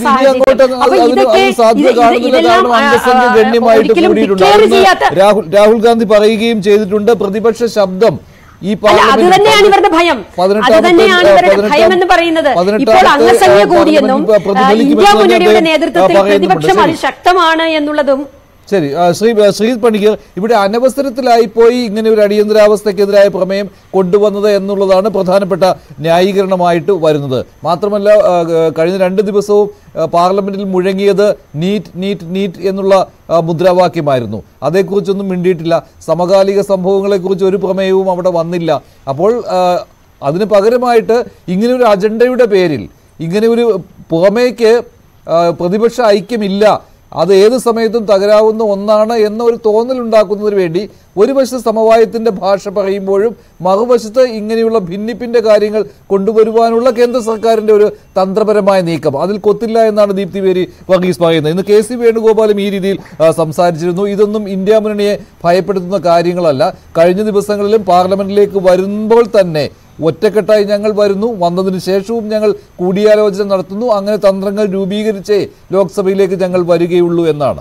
സാഹചര്യം അങ്ങോട്ട് അത് അപ്പൊ അതിന് ഇതൊക്കെ അത് സാധ്യത ഇത് ഇത് കാണുന്നില്ല ഇതെല്ലാം കാരണം ആ, ആ, അന്തസ്സംഖ്യ ഗണ്യമായിട്ട് ഒരിക്കലും കൂടിയിട്ടുണ്ട് declare അതൊന്ന് ചെയ്യാത്ത രാഹുൽ രാഹുൽ ഗാന്ധി പറയുകയും ചെയ്തിട്ടുണ്ട് പ്രതിപക്ഷ ശബ്ദം ഈ അല്ല അത് പാർലമെന്റിൽ തന്നെയാണ് ഇവരുടെ ഭയം അത് പതിനെട്ടാമത്തെ, തന്നെയാണ് ആ, ഇവരുടെ പതിനെട്ടാം- ഭയം എന്ന് പറയുന്നത് ഇപ്പോൾ പതിനെട്ടാമത്തെ, അംഗസംഖ്യ ആ, കൂടിയെന്നും പാർലമെന്റിൽ ആ, പ്രതിഫലിക്കുമെന്ന് ഇന്ത്യ തന്നെ മുന്നണിയുടെ അദ്ദേഹം, നേതൃത്വത്തിൽ ആ, പറയുന്നുണ്ട്. പ്രതിപക്ഷം ശരി. അതിശക്തമാണ് എന്നുള്ളതും ശരി ആ, ശ്രീ ആ, ശ്രീജിത് പണിക്കർ ഇവിടെ അനവസരത്തിലായി പോയി ഇങ്ങനെ ഒരു അടിയന്തരാവസ്ഥക്കെതിരായ പ്രമേയം കൊണ്ടുവന്നത് എന്നുള്ളതാണ് പ്രധാനപ്പെട്ട ന്യായീകരണമായിട്ട് വരുന്നത് മാത്രമല്ല ആ, ഗ- കഴിഞ്ഞ രണ്ട് ദിവസവും ആ, പാർലമെന്റിൽ മുഴങ്ങിയത് നീറ്റ് നീറ്റ് നീറ്റ് എന്നുള്ള ആ, മുദ്രാവാക്യമായിരുന്നു അതേക്കുറിച്ചൊന്നും മിണ്ടിയിട്ടില്ല സമകാലിക സംഭവങ്ങളെക്കുറിച്ച് ഒരു പ്രമേയവും അവിടെ വന്നില്ല അപ്പോൾ ആ, അതിന് പകരമായിട്ട് ഇങ്ങനെ ഒരു അജണ്ടയുടെ പേരിൽ ഇങ്ങനെ ഒരു പുറമേക്ക് ആ, പ്രതിപക്ഷ ഐക്യമില്ല അത് ഏത് സമയത്തും തകരാവുന്ന ഒന്നാണ് എന്ന ഒരു തോന്നലുണ്ടാക്കുന്നതിന് വേണ്ടി ഒരു വശത്ത് സമവായത്തിന്റെ ഭാഷ പറയുമ്പോഴും മറുവശത്ത് ഇങ്ങനെയുള്ള ഭിന്നിപ്പിന്റെ കാര്യങ്ങൾ കൊണ്ടുവരുവാനുള്ള കേന്ദ്ര സർക്കാരിന്റെ ഒരു തന്ത്രപരമായ നീക്കം അതിൽ കൊത്തില്ല എന്നാണ് ദീപ്തി പേരി വർഗീസ് പറയുന്നത് ഇന്ന് കെ സി വേണുഗോപാലും ഈ രീതിയിൽ ആ, സംസാരിച്ചിരുന്നു ഇതൊന്നും ഇന്ത്യ മുന്നണിയെ ഭയപ്പെടുത്തുന്ന കാര്യങ്ങളല്ല കഴിഞ്ഞ ദിവസങ്ങളിലും പാർലമെന്റിലേക്ക് വരുമ്പോൾ തന്നെ ഒറ്റക്കെട്ടായി ഞങ്ങൾ വരുന്നു വന്നതിന് ശേഷവും ഞങ്ങൾ കൂടിയാലോചന നടത്തുന്നു അങ്ങനെ തന്ത്രങ്ങൾ രൂപീകരിച്ചേ ലോക്സഭയിലേക്ക് ഞങ്ങൾ വരികയുള്ളൂ എന്നാണ്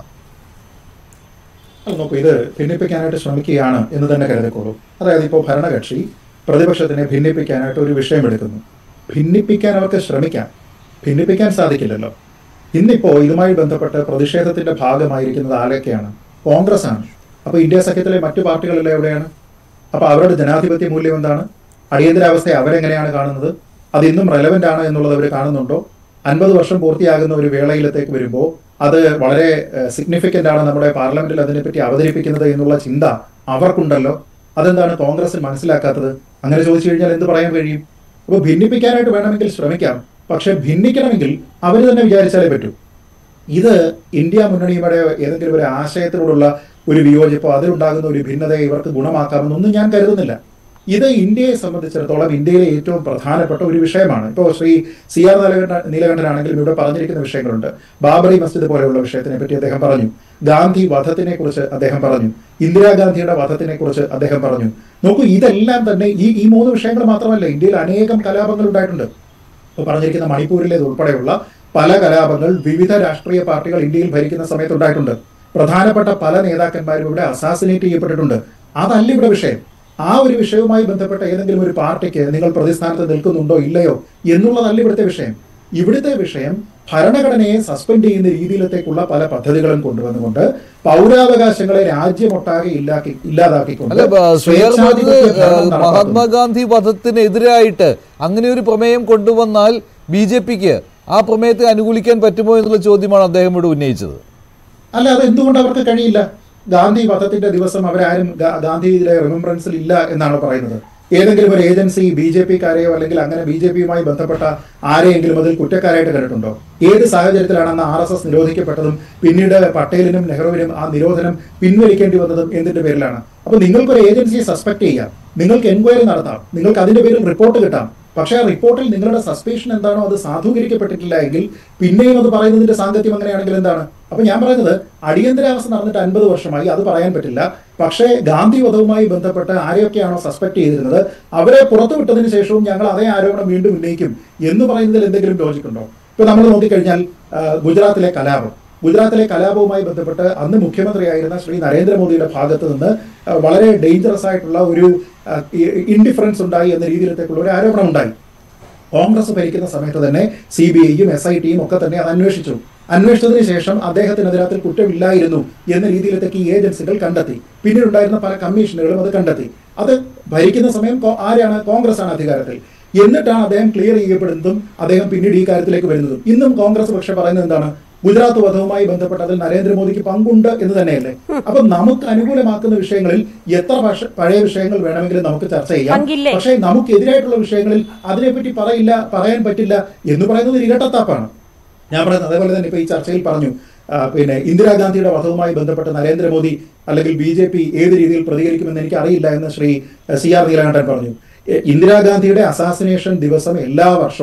അല്ല നോക്കൂ ഇത് ഭിന്നിപ്പിക്കാനായിട്ട് ശ്രമിക്കുകയാണ് എന്ന് തന്നെ കരുതിക്കോളൂ അതായത് ഇപ്പോൾ ഭരണകക്ഷി പ്രതിപക്ഷത്തിനെ ഭിന്നിപ്പിക്കാനായിട്ട് ഒരു വിഷയം എടുക്കുന്നു ഭിന്നിപ്പിക്കാൻ അവർക്ക് ശ്രമിക്കാം ഭിന്നിപ്പിക്കാൻ സാധിക്കില്ലല്ലോ ഇന്നിപ്പോ ഇതുമായി ബന്ധപ്പെട്ട് പ്രതിഷേധത്തിന്റെ ഭാഗമായിരിക്കുന്നത് ആരൊക്കെയാണ് കോൺഗ്രസ് ആണ് അപ്പൊ ഇന്ത്യ സഖ്യത്തിലെ മറ്റു പാർട്ടികളെല്ലാം എവിടെയാണ് അപ്പൊ അവരുടെ ജനാധിപത്യ മൂല്യം എന്താണ് അടിയന്തരാവസ്ഥയെ അവരെങ്ങനെയാണ് കാണുന്നത് അത് ഇന്നും റെലവെന്റ് ആണ് എന്നുള്ളത് അവർ കാണുന്നുണ്ടോ അൻപത് വർഷം പൂർത്തിയാകുന്ന ഒരു വേളയിലത്തേക്ക് വരുമ്പോൾ അത് വളരെ സിഗ്നിഫിക്കന്റ് ആണ് നമ്മുടെ പാർലമെന്റിൽ അതിനെപ്പറ്റി അവതരിപ്പിക്കുന്നത് എന്നുള്ള ചിന്ത അവർക്കുണ്ടല്ലോ അതെന്താണ് കോൺഗ്രസ് മനസ്സിലാക്കാത്തത് അങ്ങനെ ചോദിച്ചു കഴിഞ്ഞാൽ എന്ത് പറയാൻ കഴിയും അപ്പോൾ ഭിന്നിപ്പിക്കാനായിട്ട് വേണമെങ്കിൽ ശ്രമിക്കാം പക്ഷെ ഭിന്നിക്കണമെങ്കിൽ അവർ തന്നെ വിചാരിച്ചാലേ പറ്റൂ ഇത് ഇന്ത്യ മുന്നണിയുടെ ഏതെങ്കിലും ഒരു ആശയത്തിനോടുള്ള ഒരു വിയോജിപ്പോ അതിലുണ്ടാകുന്ന ഒരു ഭിന്നതയെ ഇവർക്ക് ഗുണമാക്കാമെന്നൊന്നും ഞാൻ കരുതുന്നില്ല ഇത് ഇന്ത്യയെ സംബന്ധിച്ചിടത്തോളം ഇന്ത്യയിലെ ഏറ്റവും പ്രധാനപ്പെട്ട ഒരു വിഷയമാണ് ഇപ്പോൾ ശ്രീ സി ആർ നീലകണ്ഠ നീലകണ്ഠനാണെങ്കിലും ഇവിടെ പറഞ്ഞിരിക്കുന്ന വിഷയങ്ങളുണ്ട് ബാബറി മസ്ജിദ് പോലെയുള്ള വിഷയത്തിനെ പറ്റി അദ്ദേഹം പറഞ്ഞു ഗാന്ധി വധത്തിനെ കുറിച്ച് അദ്ദേഹം പറഞ്ഞു ഇന്ദിരാഗാന്ധിയുടെ വധത്തിനെ കുറിച്ച് അദ്ദേഹം പറഞ്ഞു നോക്കൂ ഇതെല്ലാം തന്നെ ഈ ഈ മൂന്ന് വിഷയങ്ങൾ മാത്രമല്ല ഇന്ത്യയിൽ അനേകം കലാപങ്ങൾ ഉണ്ടായിട്ടുണ്ട് ഇപ്പോൾ പറഞ്ഞിരിക്കുന്ന മണിപ്പൂരിലേത് ഉൾപ്പെടെയുള്ള പല കലാപങ്ങൾ വിവിധ രാഷ്ട്രീയ പാർട്ടികൾ ഇന്ത്യയിൽ ഭരിക്കുന്ന സമയത്ത് ഉണ്ടായിട്ടുണ്ട് പ്രധാനപ്പെട്ട പല നേതാക്കന്മാരും ഇവിടെ അസാസിനേറ്റ് ചെയ്യപ്പെട്ടിട്ടുണ്ട് അതല്ല ഇവിടെ വിഷയം ആ ഒരു വിഷയവുമായി ബന്ധപ്പെട്ട ഏതെങ്കിലും ഒരു പാർട്ടിക്ക് നിങ്ങൾ പ്രതിസ്ഥാനത്ത് നിൽക്കുന്നുണ്ടോ ഇല്ലയോ എന്നുള്ളതല്ല ഇവിടുത്തെ വിഷയം ഇവിടുത്തെ വിഷയം ഭരണഘടനയെ സസ്പെൻഡ് ചെയ്യുന്ന രീതിയിലത്തേക്കുള്ള പല പദ്ധതികളും കൊണ്ടുവന്നുകൊണ്ട് പൗരാവകാശങ്ങളെ രാജ്യമൊട്ടാകെ ഇല്ലാക്കി ഇല്ലാതാക്കിക്കൊണ്ട് അല്ല ബ- ശ്രീയർ പറഞ്ഞത് സ്വേച്ഛാധിപത്യ ഭരണം ഏഹ്, നടപ്പാക്കുന്നു. മഹാത്മാഗാന്ധി വധത്തിനെതിരായിട്ട് അങ്ങനെ ഒരു പ്രമേയം കൊണ്ടുവന്നാൽ ബി ജെ പിക്ക് ആ പ്രമേയത്തെ അനുകൂലിക്കാൻ പറ്റുമോ എന്നുള്ള ചോദ്യമാണ് അദ്ദേഹം ഇവിടെ ഉന്നയിച്ചത് അല്ല അത് എന്തുകൊണ്ട് അവർക്ക് കഴിയില്ല ഗാന്ധി വധത്തിന്റെ ദിവസം അവരാരും ഗാ- ഗാന്ധിയുടെ റിമംബറൻസിൽ ഇല്ല എന്നാണ് പറയുന്നത് ഏതെങ്കിലും ഒരു ഏജൻസി ബി ജെ പിക്കാരെയോ അല്ലെങ്കിൽ അങ്ങനെ ബി ജെ പിയുമായി ബന്ധപ്പെട്ട ആരെയെങ്കിലും അതിൽ കുറ്റക്കാരായിട്ട് കണ്ടിട്ടുണ്ടോ ഏത് സാഹചര്യത്തിലാണ് അന്ന് ആർ എസ് എസ് നിരോധിക്കപ്പെട്ടതും പിന്നീട് പട്ടേലിനും നെഹ്റുവിനും ആ നിരോധനം പിൻവലിക്കേണ്ടി വന്നതും എന്തിന്റെ പേരിലാണ് അപ്പൊ നിങ്ങൾക്കൊരു ഏജൻസിയെ സസ്പെക്ട് ചെയ്യാം നിങ്ങൾക്ക് എൻക്വയറി നടത്താം നിങ്ങൾക്ക് അതിന്റെ പേരിൽ റിപ്പോർട്ട് കിട്ടാം പക്ഷേ ആ റിപ്പോർട്ടിൽ നിങ്ങളുടെ സസ്പെഷൻ എന്താണോ അത് സാധൂകരിക്കപ്പെട്ടിട്ടില്ല എങ്കിൽ പിന്നെയും അത് പറയുന്നതിന്റെ സാങ്കത്യം അങ്ങനെയാണെങ്കിൽ എന്താണ് അപ്പൊ ഞാൻ പറയുന്നത് അടിയന്തരാവസ്ഥ നടന്നിട്ട് അൻപത് വർഷമായി അത് പറയാൻ പറ്റില്ല പക്ഷേ ഗാന്ധി വധവുമായി ബന്ധപ്പെട്ട് ആരെയൊക്കെയാണോ സസ്പെക്ട് ചെയ്തിരുന്നത് അവരെ പുറത്തുവിട്ടതിന് ശേഷവും ഞങ്ങൾ അതേ ആരോപണം വീണ്ടും ഉന്നയിക്കും എന്ന് പറയുന്നതിൽ എന്തെങ്കിലും ലോജിക് ഉണ്ടോ ഇപ്പൊ നമ്മൾ നോക്കിക്കഴിഞ്ഞാൽ ആ, ഗുജറാത്തിലെ കലാപം ഗുജറാത്തിലെ കലാപവുമായി ബന്ധപ്പെട്ട് അന്ന് മുഖ്യമന്ത്രിയായിരുന്ന ശ്രീ നരേന്ദ്രമോദിയുടെ ഭാഗത്ത് നിന്ന് ആ, വളരെ ഡേഞ്ചറസ് ആയിട്ടുള്ള ഒരു ഇൻഡിഫറൻസ് ഉണ്ടായി എന്ന രീതിയിലത്തേക്കുള്ള ഒരു ആരോപണം ഉണ്ടായി കോൺഗ്രസ് ഭരിക്കുന്ന സമയത്ത് തന്നെ സി ബി ഐയും എസ് ഐ ടിയും ഒക്കെ തന്നെ അത് അന്വേഷിച്ചു അന്വേഷിച്ചതിന് ശേഷം അദ്ദേഹത്തിനെതിരാത്തിൽ കുറ്റമില്ലായിരുന്നു എന്ന രീതിയിലത്തേക്ക് ഈ ഏജൻസികൾ കണ്ടെത്തി പിന്നീട് ഉണ്ടായിരുന്ന പല കമ്മീഷനുകളും അത് കണ്ടെത്തി അത് ഭരിക്കുന്ന സമയം കോ- ആരാണ് കോൺഗ്രസ് ആണ് അധികാരത്തിൽ എന്നിട്ടാണ് അദ്ദേഹം ക്ലിയർ ചെയ്യപ്പെടുന്നതും അദ്ദേഹം പിന്നീട് ഈ കാര്യത്തിലേക്ക് വരുന്നതും ഇന്നും കോൺഗ്രസ് പക്ഷെ പറയുന്നത് എന്താണ് ഗുജറാത്ത് വധവുമായി ബന്ധപ്പെട്ട് അതിൽ നരേന്ദ്രമോദിക്ക് പങ്കുണ്ട് എന്ന് തന്നെയല്ലേ അപ്പൊ നമുക്ക് അനുകൂലമാക്കുന്ന വിഷയങ്ങളിൽ എത്ര വർഷ- പഴയ വിഷയങ്ങൾ വേണമെങ്കിലും നമുക്ക് ചർച്ച ചെയ്യാം പങ്കില്ലേ? പക്ഷേ നമുക്കെതിരായിട്ടുള്ള വിഷയങ്ങളിൽ അതിനെപ്പറ്റി പറയില്ല പറയാൻ പറ്റില്ല എന്ന് പറയുന്നത് ഒരു ഇരട്ടത്താപ്പാണ് ഞാൻ പറയുന്നത് അതേപോലെ തന്നെ ഇപ്പൊ ഈ ചർച്ചയിൽ പറഞ്ഞു ആ, പിന്നെ ഇന്ദിരാഗാന്ധിയുടെ വധവുമായി ബന്ധപ്പെട്ട് നരേന്ദ്രമോദി അല്ലെങ്കിൽ ബി ജെ പി ഏത് രീതിയിൽ പ്രതികരിക്കുമെന്ന് എനിക്ക് അറിയില്ല എന്ന് ശ്രീ സി ആർ നീലകണ്ഠൻ പറഞ്ഞു എ, ഇന്ദിരാഗാന്ധിയുടെ അസാസിനേഷൻ ദിവസം എല്ലാ വർഷവും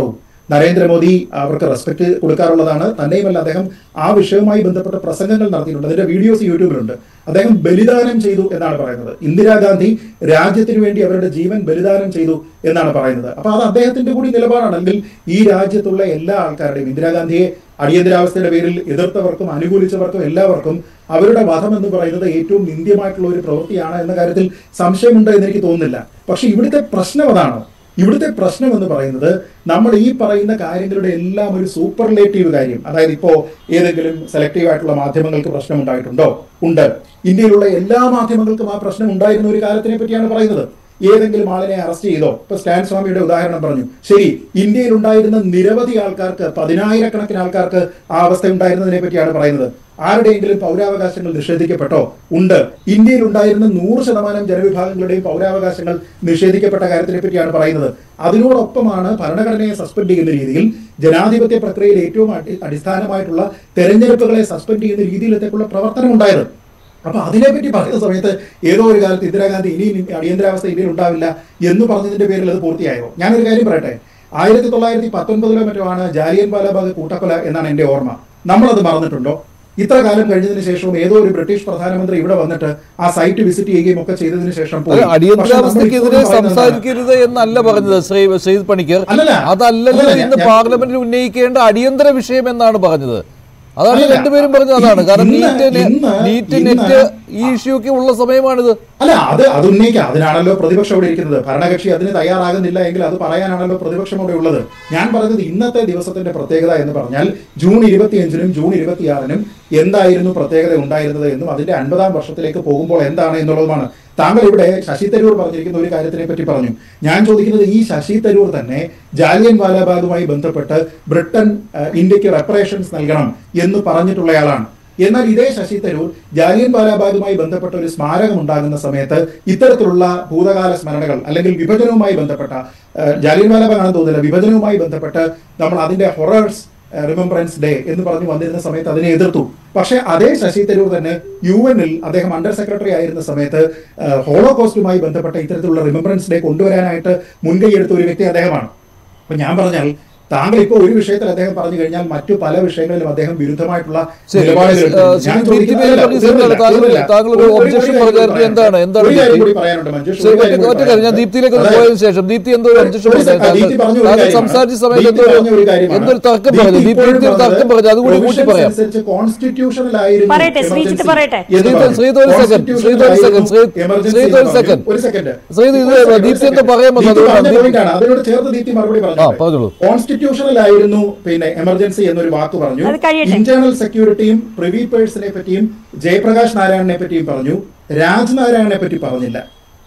നരേന്ദ്രമോദി അവർക്ക് റെസ്പെക്ട് കൊടുക്കാറുള്ളതാണ് തന്നെയുമല്ല അദ്ദേഹം ആ വിഷയവുമായി ബന്ധപ്പെട്ട പ്രസംഗങ്ങൾ നടത്തിയിട്ടുണ്ട് അതിന്റെ വീഡിയോസ് യൂട്യൂബിലുണ്ട് അദ്ദേഹം ബലിദാനം ചെയ്തു എന്നാണ് പറയുന്നത് ഇന്ദിരാഗാന്ധി രാജ്യത്തിന് വേണ്ടി അവരുടെ ജീവൻ ബലിദാനം ചെയ്തു എന്നാണ് പറയുന്നത് അപ്പൊ അത് അദ്ദേഹത്തിന്റെ കൂടി നിലപാടാണ് അല്ലെങ്കിൽ ഈ രാജ്യത്തുള്ള എല്ലാ ആൾക്കാരുടെയും ഇന്ദിരാഗാന്ധിയെ അടിയന്തരാവസ്ഥയുടെ പേരിൽ എതിർത്തവർക്കും അനുകൂലിച്ചവർക്കും എല്ലാവർക്കും അവരുടെ വധം എന്ന് പറയുന്നത് ഏറ്റവും നിന്ദ്യമായിട്ടുള്ള ഒരു പ്രവൃത്തിയാണ് എന്ന കാര്യത്തിൽ സംശയമുണ്ട് എന്ന് എനിക്ക് തോന്നുന്നില്ല പക്ഷെ ഇവിടുത്തെ പ്രശ്നം അതാണോ ഇവിടുത്തെ പ്രശ്നം എന്ന് പറയുന്നത് നമ്മൾ ഈ പറയുന്ന കാര്യങ്ങളുടെ എല്ലാം ഒരു സൂപ്പർലേറ്റീവ് കാര്യം അതായത് ഇപ്പോ ഏതെങ്കിലും സെലക്റ്റീവ് ആയിട്ടുള്ള മാധ്യമങ്ങൾക്ക് പ്രശ്നം ഉണ്ടായിട്ടുണ്ടോ ഉണ്ട് ഇന്ത്യയിലുള്ള എല്ലാ മാധ്യമങ്ങൾക്കും ആ പ്രശ്നം ഉണ്ടായിരുന്ന ഒരു കാലത്തിനെ പറ്റിയാണ് പറയുന്നത് ഏതെങ്കിലും ആളിനെ അറസ്റ്റ് ചെയ്തോ ഇപ്പൊ സ്റ്റാൻ സ്വാമിയുടെ ഉദാഹരണം പറഞ്ഞു ശരി ഇന്ത്യയിൽ ഉണ്ടായിരുന്ന നിരവധി ആൾക്കാർക്ക് പതിനായിരക്കണക്കിന് ആൾക്കാർക്ക് ആ അവസ്ഥ ഉണ്ടായിരുന്നതിനെ പറ്റിയാണ് പറയുന്നത് ആരുടെയെങ്കിലും പൗരാവകാശങ്ങൾ നിഷേധിക്കപ്പെട്ടോ ഉണ്ട് ഇന്ത്യയിൽ ഉണ്ടായിരുന്ന നൂറ് ശതമാനം ജനവിഭാഗങ്ങളുടെയും പൗരാവകാശങ്ങൾ നിഷേധിക്കപ്പെട്ട കാര്യത്തിനെ പറ്റിയാണ് പറയുന്നത് അതിനോടൊപ്പമാണ് ഭരണഘടനയെ സസ്പെൻഡ് ചെയ്യുന്ന രീതിയിൽ ജനാധിപത്യ പ്രക്രിയയിൽ ഏറ്റവും അടി- അടിസ്ഥാനമായിട്ടുള്ള തെരഞ്ഞെടുപ്പുകളെ സസ്പെൻഡ് ചെയ്യുന്ന രീതിയിലത്തേക്കുള്ള പ്രവർത്തനം ഉണ്ടായത് അപ്പൊ അതിനെപ്പറ്റി പറയുന്ന സമയത്ത് ഏതോ ഒരു കാലത്ത് ഇന്ദിരാഗാന്ധി ഇനി അടിയന്തരാവസ്ഥ ഇന്ത്യയിൽ ഉണ്ടാവില്ല എന്ന് പറഞ്ഞതിന്റെ പേരിൽ അത് പൂർത്തിയായോ ഞാനൊരു കാര്യം പറയട്ടെ ആയിരത്തി തൊള്ളായിരത്തി പത്തൊൻപതിലോ മറ്റോ ആണ് ജാലിയൻ വാലാബാഗ് കൂട്ടക്കൊല എന്നാണ് എന്റെ ഓർമ്മ നമ്മളത് മറന്നിട്ടുണ്ടോ ഇത്ര കാലം കഴിഞ്ഞതിന് ശേഷവും ഏതോ ഒരു ബ്രിട്ടീഷ് പ്രധാനമന്ത്രി ഇവിടെ വന്നിട്ട് ആ സൈറ്റ് വിസിറ്റ് ചെയ്യുകയും ഒക്കെ ചെയ്തതിന് ശേഷം പോയി. അല്ല, പക്ഷേ നമ്മൾ അടിയന്തരാവസ്ഥക്കെതിരെ ഇപ്പോഴും പറയുന്നത് എന്താണ്? സംസാരിക്കരുത് എന്നല്ല പറഞ്ഞത് ശ്രീ ശ്രീജിത് പണിക്കർ അല്ലല്ല. അതല്ലല്ലോ അല്ലല്ല, ഇന്ന് ഞാൻ- പാർലമെന്റിൽ ഉന്നയിക്കേണ്ട അടിയന്തര വിഷയം എന്നാണ് പറഞ്ഞത് അതാണ് അല്ലല്ല. രണ്ടുപേരും പറഞ്ഞത് അതാണ് കാരണം ഇന്ന്- നീറ്റ് നെ- ഇന്ന്- നീറ്റ് ഇന്ന് നെറ്റ് ഈ ഇഷ്യൂ ഒക്കെ ഉള്ള സമയമാണിത് അല്ല അത് അത് ഉന്നയിക്കാം അതിനാണല്ലോ പ്രതിപക്ഷം ഇവിടെ ഇരിക്കുന്നത് ഭരണകക്ഷി അതിന് തയ്യാറാകുന്നില്ല എങ്കിൽ അത് പറയാനാണല്ലോ പ്രതിപക്ഷം ഇവിടെ ഉള്ളത് ഞാൻ പറഞ്ഞത് ഇന്നത്തെ ദിവസത്തിന്റെ പ്രത്യേകത എന്ന് പറഞ്ഞാൽ ജൂൺ ഇരുപത്തിയഞ്ചിനും ജൂൺ ഇരുപത്തിയാറിനും എന്തായിരുന്നു പ്രത്യേകത ഉണ്ടായിരുന്നത് എന്നും അതിന്റെ അൻപതാം വർഷത്തിലേക്ക് പോകുമ്പോൾ എന്താണ് എന്നുള്ളതുമാണ് താങ്കൾ ഇവിടെ ശശി തരൂർ പറഞ്ഞിരിക്കുന്ന ഒരു കാര്യത്തിനെ പറ്റി പറഞ്ഞു ഞാൻ ചോദിക്കുന്നത് ഈ ശശി തരൂർ തന്നെ ജാലിയൻ വാലാബാഗുമായി ബന്ധപ്പെട്ട് ബ്രിട്ടൻ ഏഹ്, ഇന്ത്യക്ക് റെപ്പറേഷൻസ് നൽകണം എന്ന് പറഞ്ഞിട്ടുള്ളയാളാണ് എന്നാൽ ഇതേ ശശി തരൂർ ജാലിയൻ വാലാബാഗുമായി ബന്ധപ്പെട്ട ഒരു സ്മാരകം ഉണ്ടാകുന്ന സമയത്ത് ഇത്തരത്തിലുള്ള ഭൂതകാല സ്മരണകൾ അല്ലെങ്കിൽ വിഭജനവുമായി ബന്ധപ്പെട്ട ഏഹ്, ജാലിയൻ വാലാബാഗ് ആണെന്ന് തോന്നുന്നില്ല വിഭജനവുമായി ബന്ധപ്പെട്ട് നമ്മൾ അതിന്റെ ഹൊറേഴ്സ് റിമംബറൻസ് ഡേ എന്ന് പറഞ്ഞു വന്നിരുന്ന സമയത്ത് അതിനെ എതിർത്തു പക്ഷേ അതേ ശശി തരൂർ തന്നെ യു എനിൽ അദ്ദേഹം അണ്ടർ സെക്രട്ടറി ആയിരുന്ന സമയത്ത് ഏഹ്, ഹോളോകോസ്റ്റുമായി ബന്ധപ്പെട്ട ഇത്തരത്തിലുള്ള റിമംബറൻസ് ഡേ കൊണ്ടുവരാനായിട്ട് മുൻകൈ എടുത്ത ഒരു വ്യക്തി അദ്ദേഹമാണ് അപ്പൊ ഞാൻ പറഞ്ഞാൽ താങ്കൾ ഇപ്പോൾ ഒരു വിഷയത്തിൽ അദ്ദേഹം പറഞ്ഞു കഴിഞ്ഞാൽ മറ്റു പല വിഷയങ്ങളിലും അദ്ദേഹം വിരുദ്ധമായിട്ടുള്ള ശരി. നിലപാടുകൾ ഏഹ്, എടുക്കുന്നു. ശ്രീ ഞാൻ ദീപ്തി ചോദിക്കുന്നത് മേനോൻ അല്ല, പറഞ്ഞ തീർന്നില്ല, താങ്കൾ- തീർന്നില്ല. താങ്കൾ ഒരു ഒരു- ഒരു objection കാര്യം കൂടി പറഞ്ഞായിരുന്നു. എന്താണ്? പറയാനുണ്ട്. എന്താണ് ഒരു കാര്യം ദീപ്തി? കൂടി പറയാനുണ്ട് മഞ്ജുഷ്. ശരി, ഒരു കാര്യം ഒറ്റ കൂടി ഒറ്റ കാര്യം ഞാൻ പറയാനുണ്ട്. ദീപ്തിയിലേക്ക് ഒന്ന് അതായത് പോയതിനു ശേഷം ദീപ്തി എന്തോ ഒരു objection ഒരു പറഞ്ഞു. second, താങ്കൾ- ദീപ്തി പറഞ്ഞ ഒരു താങ്കൾ കാര്യമാണ്. സംസാരിച്ച സമയത്ത് ദീപ്തി എന്തോ പറഞ്ഞ ഒരു കാര്യമാണ്. എന്തൊരു തർക്കം പറഞ്ഞു ദീപ്തി ദീപ്തി ഇപ്പോഴും ഒരു തർക്കം പറഞ്ഞു അതുകൂടി കൂട്ടി provisions പറയാം അനുസരിച്ച് constitutional ആയിരുന്നു പറയട്ടെ, ശ്രീജിത്ത് emergency പറയട്ടെ. എന്ന് ശ്രീജിത്ത് പറഞ്ഞു. ശ്രീജിത്ത് ഒരു second, Constitutional ശ്രീജിത്ത് ഒരു second, ആയിരുന്നു ശ്രീജിത്ത് emergency ശ്രീജിത്ത് ഒരു എന്ന് പറഞ്ഞു. second. ഒരു second. ശ്രീജിത്ത് ഇത് ഒരു second, ദീപ്തി ഒരു എന്തോ second. പറയാൻ വന്നത് ദീപ്തി അതുകൊണ്ടാണ്. പറഞ്ഞ point ആണ്. അതിനോട് ചേർത്ത് ദീപ്തി മറുപടി ആ, പറഞ്ഞോളൂ. കോൺസ്റ്റിറ്റ്യൂഷണൽ ആയിരുന്നു പിന്നെ എമർജൻസി എന്നൊരു വാക്ക് പറഞ്ഞു അത് കഴിയട്ടെ. ഇന്റേണൽ സെക്യൂരിറ്റിയും പ്രിവി പേഴ്സിനെ പറ്റിയും ജയപ്രകാശ് നാരായണനെ പറ്റിയും പറഞ്ഞു രാജ് നാരായണനെ പറ്റി പറഞ്ഞില്ല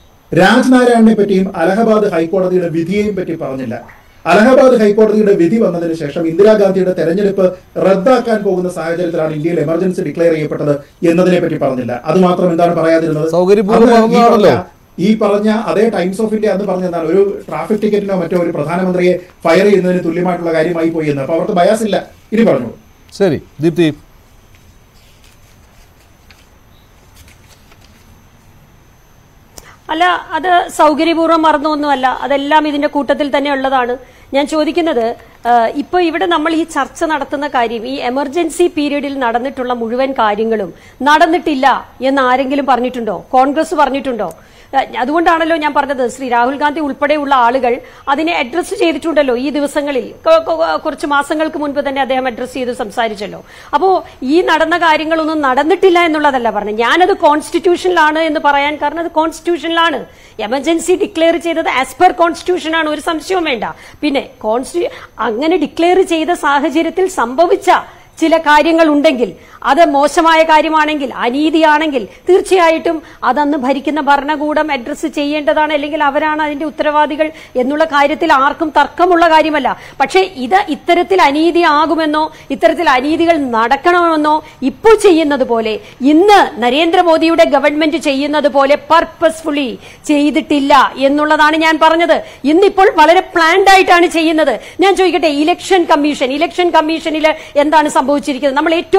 രാജ് നാരായണനെ പറ്റിയും അലഹബാദ് ഹൈക്കോടതിയുടെ വിധിയെയും പറ്റി പറഞ്ഞില്ല അലഹബാദ് ഹൈക്കോടതിയുടെ വിധി വന്നതിന് ശേഷം ഇന്ദിരാഗാന്ധിയുടെ തെരഞ്ഞെടുപ്പ് റദ്ദാക്കാൻ പോകുന്ന സാഹചര്യത്തിലാണ് ഇന്ത്യയിൽ എമർജൻസി ഡിക്ലെയർ ചെയ്യപ്പെട്ടത് എന്നതിനെ പറ്റി പറഞ്ഞില്ല അത് മാത്രം എന്താണ് പറയാതിരുന്നത് സൗകര്യപൂർവ്വം അന്ന് ഈ പറഞ്ഞതാണല്ലോ. പറഞ്ഞ- ഈ പറഞ്ഞ അതേ ടൈംസ് ഓഫ് ഇന്ത്യ അന്ന് പറഞ്ഞതാണ് ഒരു ട്രാഫിക് ടിക്കറ്റിനോ മറ്റോ ഒരു പ്രധാനമന്ത്രിയെ ഫയർ ചെയ്യുന്നതിന് തുല്യമായിട്ടുള്ള കാര്യമായി പോയി എന്ന് അപ്പൊ അവർക്ക് ബയാസ് ഇല്ല ഇനി പറഞ്ഞു ശരി ദീപ്തി അല്ല അത് സൗകര്യപൂർവ്വം മറന്നൊന്നുമല്ല അതെല്ലാം ഇതിന്റെ കൂട്ടത്തിൽ തന്നെ ഉള്ളതാണ് ഞാൻ ചോദിക്കുന്നത് ഇപ്പോൾ ഇവിടെ നമ്മൾ ഈ ചർച്ച നടത്തുന്ന കാര്യം ഈ എമർജൻസി പീരീഡിൽ നടന്നിട്ടുള്ള മുഴുവൻ കാര്യങ്ങളും നടന്നിട്ടില്ല എന്ന് ആരെങ്കിലും പറഞ്ഞിട്ടുണ്ടോ കോൺഗ്രസ് പറഞ്ഞിട്ടുണ്ടോ ആ, അതുകൊണ്ടാണല്ലോ ഞാൻ പറഞ്ഞത് ശ്രീ രാഹുൽ ഗാന്ധി ഉൾപ്പെടെയുള്ള ആളുകൾ അതിനെ അഡ്രസ്സ് ചെയ്തിട്ടുണ്ടല്ലോ ഈ ദിവസങ്ങളിൽ കൊ- കൊ- കുറച്ച് മാസങ്ങൾക്ക് മുൻപ് തന്നെ അദ്ദേഹം അഡ്രസ്സ് ചെയ്ത് സംസാരിച്ചല്ലോ അപ്പോ ഈ നടന്ന കാര്യങ്ങളൊന്നും നടന്നിട്ടില്ല എന്നുള്ളതല്ല പറഞ്ഞത് ഞാനത് കോൺസ്റ്റിറ്റ്യൂഷനിലാണ് എന്ന് പറയാൻ കാരണം അത് കോൺസ്റ്റിറ്റ്യൂഷനിലാണ് എമർജൻസി ഡിക്ലെയർ ചെയ്തത് ആസ് പെർ കോൺസ്റ്റിറ്റ്യൂഷൻ ആണ് ഒരു സംശയവും വേണ്ട പിന്നെ കോൺസ്റ്റി അങ്ങനെ ഡിക്ലെയർ ചെയ്ത സാഹചര്യത്തിൽ സംഭവിച്ച ചില കാര്യങ്ങൾ ഉണ്ടെങ്കിൽ അത് മോശമായ കാര്യമാണെങ്കിൽ അനീതിയാണെങ്കിൽ തീർച്ചയായിട്ടും അതന്ന് ഭരിക്കുന്ന ഭരണകൂടം അഡ്രസ്സ് ചെയ്യേണ്ടതാണ് അല്ലെങ്കിൽ അവരാണ് അതിന്റെ ഉത്തരവാദികൾ എന്നുള്ള കാര്യത്തിൽ ആർക്കും തർക്കമുള്ള കാര്യമല്ല പക്ഷേ ഇത് ഇത്തരത്തിൽ അനീതി ആകുമെന്നോ ഇത്തരത്തിൽ അനീതികൾ നടക്കണമെന്നോ ഇപ്പോൾ ചെയ്യുന്നത് പോലെ ഇന്ന് നരേന്ദ്രമോദിയുടെ ഗവൺമെന്റ് ചെയ്യുന്നത് പോലെ പർപ്പസ്ഫുള്ളി ചെയ്തിട്ടില്ല എന്നുള്ളതാണ് ഞാൻ പറഞ്ഞത് ഇന്നിപ്പോൾ വളരെ പ്ലാൻഡ് ആയിട്ടാണ് ചെയ്യുന്നത് ഞാൻ ചോദിക്കട്ടെ ഇലക്ഷൻ കമ്മീഷൻ ഇലക്ഷൻ കമ്മീഷനിൽ എന്താണ് സംഭവിച്ചിരിക്കുന്നത് നമ്മൾ ഏറ്റവും വിശ്വാസം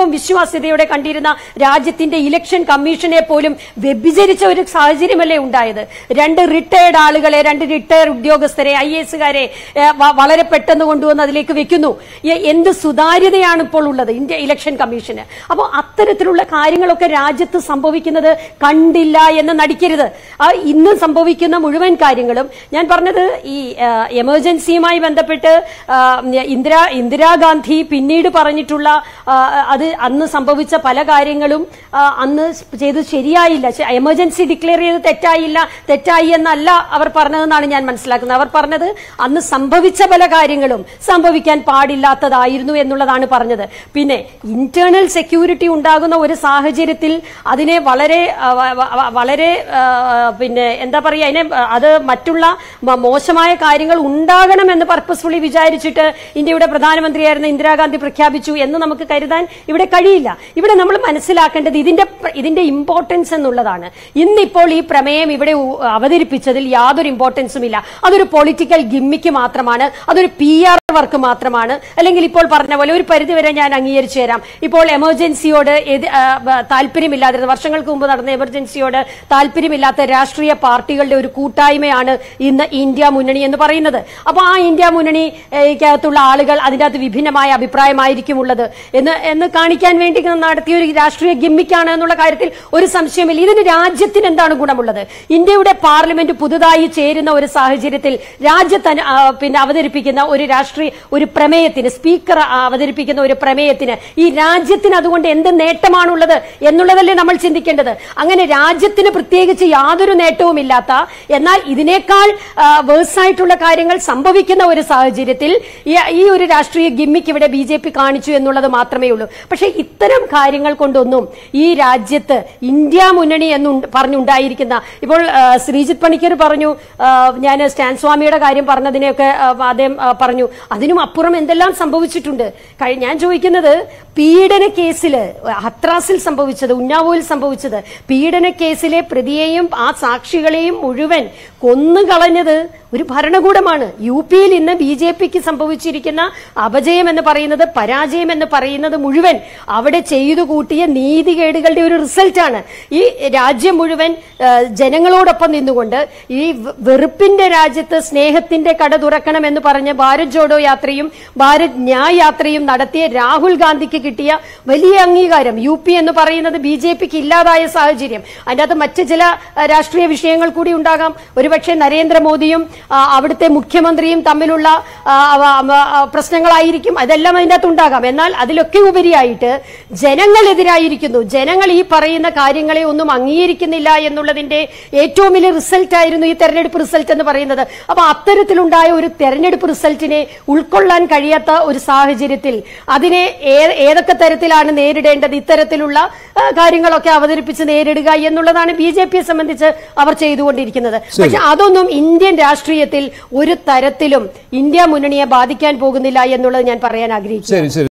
വിശ്വാസ്യതയോടെ കണ്ടിരുന്ന രാജ്യത്തിന്റെ ഇലക്ഷൻ കമ്മീഷനെ പോലും വ്യഭിചരിച്ച ഒരു സാഹചര്യമല്ലേ ഉണ്ടായത് രണ്ട് റിട്ടയർഡ് ആളുകളെ രണ്ട് റിട്ടയർഡ് ഉദ്യോഗസ്ഥരെ ഐ എസുകാരെ വളരെ പെട്ടെന്ന് കൊണ്ടുവന്ന് അതിലേക്ക് വെക്കുന്നു എ- എന്ത് സുതാര്യതയാണ് ഇപ്പോൾ ഉള്ളത് ഇന്ത്യ ഇലക്ഷൻ കമ്മീഷന് അപ്പോൾ അത്തരത്തിലുള്ള കാര്യങ്ങളൊക്കെ രാജ്യത്ത് സംഭവിക്കുന്നത് കണ്ടില്ല എന്ന് നടിക്കരുത് ആ ഇന്ന് സംഭവിക്കുന്ന മുഴുവൻ കാര്യങ്ങളും ഞാൻ പറഞ്ഞത് ഈ ആ, എമർജൻസിയുമായി ബന്ധപ്പെട്ട് ആ, ഇന്ദിരാ ഇന്ദിരാഗാന്ധി പിന്നീട് പറഞ്ഞിട്ടുള്ള ആ, അത് അന്ന് സംഭവിച്ച പല കാര്യങ്ങളും ആ, അന്ന് ചെയ്തത് ശരിയായില്ല ശ- എമർജൻസി ഡിക്ലെയർ ചെയ്ത് തെറ്റായില്ല തെറ്റായി എന്നല്ല അവർ പറഞ്ഞതെന്നാണ് ഞാൻ മനസ്സിലാക്കുന്നത് അവർ പറഞ്ഞത് അന്ന് സംഭവിച്ച പല കാര്യങ്ങളും സംഭവിക്കാൻ പാടില്ലാത്തതായിരുന്നു എന്നുള്ളതാണ് പറഞ്ഞത് പിന്നെ ഇന്റേണൽ സെക്യൂരിറ്റി ഉണ്ടാകുന്ന ഒരു സാഹചര്യത്തിൽ അതിനെ വളരെ ആ, വ- വ- വളരെ ആ, പിന്നെ എന്താ പറയുക അതിനെ ആ, അത് മറ്റുള്ള മ- മോശമായ കാര്യങ്ങൾ ഉണ്ടാകണമെന്ന് പർപ്പസ്ഫുള്ളി വിചാരിച്ചിട്ട് ഇന്ത്യയുടെ പ്രധാനമന്ത്രിയായിരുന്ന ഇന്ദിരാഗാന്ധി പ്രഖ്യാപിച്ചു എന്ന് നമുക്ക് കരുതാൻ ഇവിടെ കഴിയില്ല ഇവിടെ നമ്മൾ മനസ്സിലാക്കേണ്ടത് ഇതിന്റെ പ്ര- ഇതിന്റെ ഇമ്പോർട്ടൻസ് എന്നുള്ളതാണ് ഇന്നിപ്പോൾ ഈ പ്രമേയം ഇവിടെ ഉ- അവതരിപ്പിച്ചതിൽ യാതൊരു ഇമ്പോർട്ടൻസും ഇല്ല അതൊരു പൊളിറ്റിക്കൽ ഗിമ്മിക്ക് മാത്രമാണ് അതൊരു പി ആർ വർക്ക് മാത്രമാണ് അല്ലെങ്കിൽ ഇപ്പോൾ പറഞ്ഞ പോലെ ഒരു പരിധിവരെ ഞാൻ അംഗീകരിച്ചു തരാം ഇപ്പോൾ എമർജൻസിയോട് എതി- ആ, ബ- താല്പര്യമില്ലാതിരുന്ന വർഷങ്ങൾക്ക് മുമ്പ് നടന്ന എമർജൻസിയോട് താല്പര്യമില്ലാത്ത രാഷ്ട്രീയ പാർട്ടികളുടെ ഒരു കൂട്ടായ്മയാണ് ഇന്ന് ഇന്ത്യ മുന്നണി എന്ന് പറയുന്നത് അപ്പോൾ ആ ഇന്ത്യ മുന്നണിക്കകത്തുള്ള ആളുകൾ അതിൻ്റെ അകത്ത് വിഭിന്നമായ അഭിപ്രായമായിരിക്കും ഉള്ളത് എന്ന് എന്ന് കാണിക്കാൻ വേണ്ടി നടത്തിയ ഒരു രാഷ്ട്രീയ ഗിമ്മിക്കാണ് എന്നുള്ള കാര്യത്തിൽ ഒരു സംശയമില്ല ഇതിന് രാജ്യത്തിന് എന്താണ് ഗുണമുള്ളത് ഇന്ത്യയുടെ പാർലമെന്റ് പുതുതായി ചേരുന്ന ഒരു സാഹചര്യത്തിൽ രാജ്യത്ത് അനു- ആ, പിന്നെ അവതരിപ്പിക്കുന്ന ഒരു രാഷ്ട്രീയ ഒരു പ്രമേയത്തിന് സ്പീക്കർ അവതരിപ്പിക്കുന്ന ഒരു പ്രമേയത്തിന് ഈ രാജ്യത്തിന് അതുകൊണ്ട് എന്ത് നേട്ടമാണുള്ളത് എന്നുള്ളതല്ലേ നമ്മൾ ചിന്തിക്കേണ്ടത് അങ്ങനെ രാജ്യത്തിന് പ്രത്യേകിച്ച് യാതൊരു നേട്ടവുമില്ലാത്ത എന്നാൽ ഇതിനേക്കാൾ വേഴ്സായിട്ടുള്ള കാര്യങ്ങൾ സംഭവിക്കുന്ന ഒരു സാഹചര്യത്തിൽ ഈ- ഈ ഒരു രാഷ്ട്രീയ ഗിമ്മിക്ക് ഇവിടെ ബി ജെ പി കാണിച്ചു എന്നുള്ളത് മാത്രമേ ഉള്ളൂ പക്ഷേ ഇത്തരം കാര്യങ്ങൾ കൊണ്ടൊന്നും ഈ രാജ്യത്ത് ഇന്ത്യ മുന്നണി എന്ന് പറഞ്ഞുണ്ടായിരിക്കുന്ന ഇപ്പോൾ ആ, ശ്രീജിത്ത് പണിക്കർ പറഞ്ഞു ഞാൻ സ്റ്റാൻ സ്വാമിയുടെ കാര്യം പറഞ്ഞതിനെയൊക്കെ ആ, അദ്ദേഹം ആ, പറഞ്ഞു അതിനും അപ്പുറം എന്തെല്ലാം സംഭവിച്ചിട്ടുണ്ട് കഴി- ഞാൻ ചോദിക്കുന്നത് പീഡന കേസില് ഹത്രാസിൽ സംഭവിച്ചത് ഉന്നാവോയിൽ സംഭവിച്ചത് പീഡന കേസിലെ പ്രതിയെയും ആ സാക്ഷികളെയും മുഴുവൻ കൊന്നുകളഞ്ഞത് ഒരു ഭരണകൂടമാണ് യു പിയിൽ ഇന്ന് ബി ജെ പിക്ക് സംഭവിച്ചിരിക്കുന്ന അപജയം എന്ന് പറയുന്നത് പരാജയം എന്ന് പറയുന്നത് മുഴുവൻ അവിടെ ചെയ്തു കൂട്ടിയ നീതികേടുകളുടെ ഒരു റിസൾട്ടാണ് ഈ രാജ്യം മുഴുവൻ ആ, ജനങ്ങളോടൊപ്പം നിന്നുകൊണ്ട് ഈ വെ- വെറുപ്പിന്റെ രാജ്യത്ത് സ്നേഹത്തിന്റെ കട തുറക്കണം എന്ന് പറഞ്ഞ് ഭാരത് ജോഡോ യാത്രയും ഭാരത് ന്യായ് യാത്രയും നടത്തിയ രാഹുൽ ഗാന്ധിക്ക് കിട്ടിയ വലിയ അംഗീകാരം യു പി എന്ന് പറയുന്നത് ബി ജെ പിക്ക് ഇല്ലാതായ സാഹചര്യം അതിൻ്റെ അകത്ത് മറ്റ് ചില ആ, രാഷ്ട്രീയ വിഷയങ്ങൾ കൂടി ഉണ്ടാകാം ഒരുപക്ഷെ നരേന്ദ്രമോദിയും ആ, അവിടുത്തെ മുഖ്യമന്ത്രിയും തമ്മിലുള്ള ആ, അവ- അവ- ആ, പ്രശ്നങ്ങളായിരിക്കും അതെല്ലാം അതിൻ്റെ അകത്ത് ഉണ്ടാകാം എന്നാൽ അതിലൊക്കെ ഉപരിയായിട്ട് ജനങ്ങളെതിരായിരിക്കുന്നു ജനങ്ങൾ ഈ പറയുന്ന കാര്യങ്ങളെ ഒന്നും അംഗീകരിക്കുന്നില്ല എന്നുള്ളതിന്റെ ഏറ്റവും വലിയ റിസൾട്ട് ആയിരുന്നു ഈ തെരഞ്ഞെടുപ്പ് റിസൾട്ട് എന്ന് പറയുന്നത് അപ്പൊ അത്തരത്തിലുണ്ടായ ഒരു തെരഞ്ഞെടുപ്പ് റിസൾട്ടിനെ ഉൾക്കൊള്ളാൻ കഴിയാത്ത ഒരു സാഹചര്യത്തിൽ അതിനെ ഏ- ഏതൊക്കെ തരത്തിലാണ് നേരിടേണ്ടത് ഇത്തരത്തിലുള്ള ആ, കാര്യങ്ങളൊക്കെ അവതരിപ്പിച്ച് നേരിടുക എന്നുള്ളതാണ് ബി ജെ പിയെ സംബന്ധിച്ച് അവർ ചെയ്തുകൊണ്ടിരിക്കുന്നത് പക്ഷെ അതൊന്നും ഇന്ത്യൻ രാഷ്ട്രീയത്തിൽ ഒരു തരത്തിലും ഇന്ത്യ മുന്നണിയെ ബാധിക്കാൻ പോകുന്നില്ല എന്നുള്ളത് ഞാൻ പറയാൻ ആഗ്രഹിക്കുന്നു ശരി ശരി